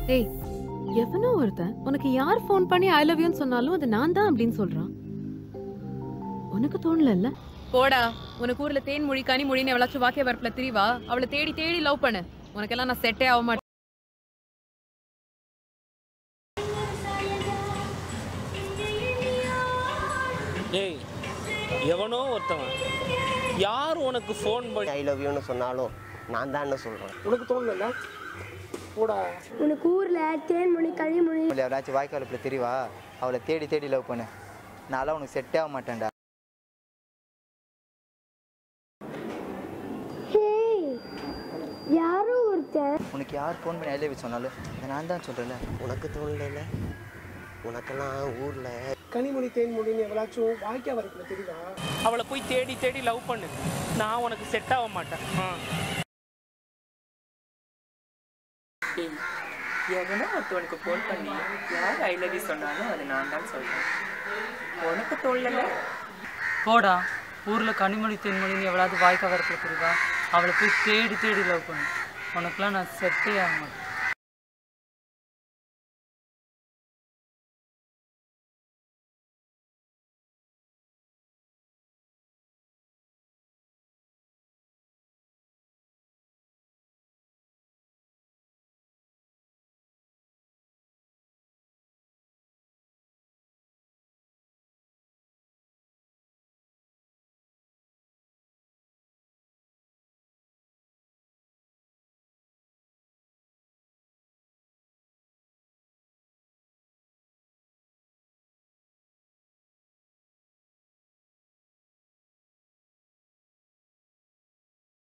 ஏய் எவனோ ஒருத்தன் உனக்கு யார் ஃபோன் பண்ணி ஐ லவ் யூன்னு சொன்னாலும் அது நான் தான் அப்படின்னு சொல்றான் உனக்கு தோணல போடா உனக்கு ஊர்ல தேன் மொழி கனி மொழின்னு எவ்வளாச்சும் வாக்கிய வரப்புல திரிவா அவளை தேடி தேடி லவ் பண்ணு உனக்கெல்லாம் நான் செட்டே ஆக மாட்டேன் டேய் எவனோ ஒருத்தவன் யார் உனக்கு ஃபோன் பண்ணி ஐ லவ் யூன்னு சொன்னாலும் நான் தான் சொல்கிறேன் உனக்கு தோணல போடா உனக்கு ஊர்ல தேன்மொழி கனிமொழி இல்லை யாராச்சும் வாய்க்கால் தெரியவா அவளை தேடி தேடி லவ் பண்ணு நான்லாம் உனக்கு செட்டே ஆக மாட்டேன்டா ஹேய் யாரோ ஒருத்தன் உனக்கு யார் ஃபோன் பண்ணி ஐ லவ் யூ சொன்னாலும் அதை நான் தான் சொல்கிறேன்ல உனக்கு தோணல உனக்கெல்லாம் ஊரில் கனிமொழி தேன்மொழின்னு எவ்வளாச்சும் வாய்க்கா வரக்குள்ள தெரியுதா அவளை போய் தேடி தேடி லவ் பண்ணு நான் உனக்கு செட் ஆக மாட்டேன் ஆ. ஏய், எவனோ ஒருத்தவனுக்கு ஃபோன் பண்ணி யார் ஐ லவ் யூ சொன்னாலும் அது நான் தான் சொல்கிறேன் உனக்கு தோணல போடா ஊரில் கனிமொழி தென்மொழின்னு எவ்வளவு வாய்க்கா வரத்துல தெரியுதா அவளை போய் தேடி தேடி லவ் பண்ணு உனக்குலாம் நான் செட்டே ஆக மாட்டேன்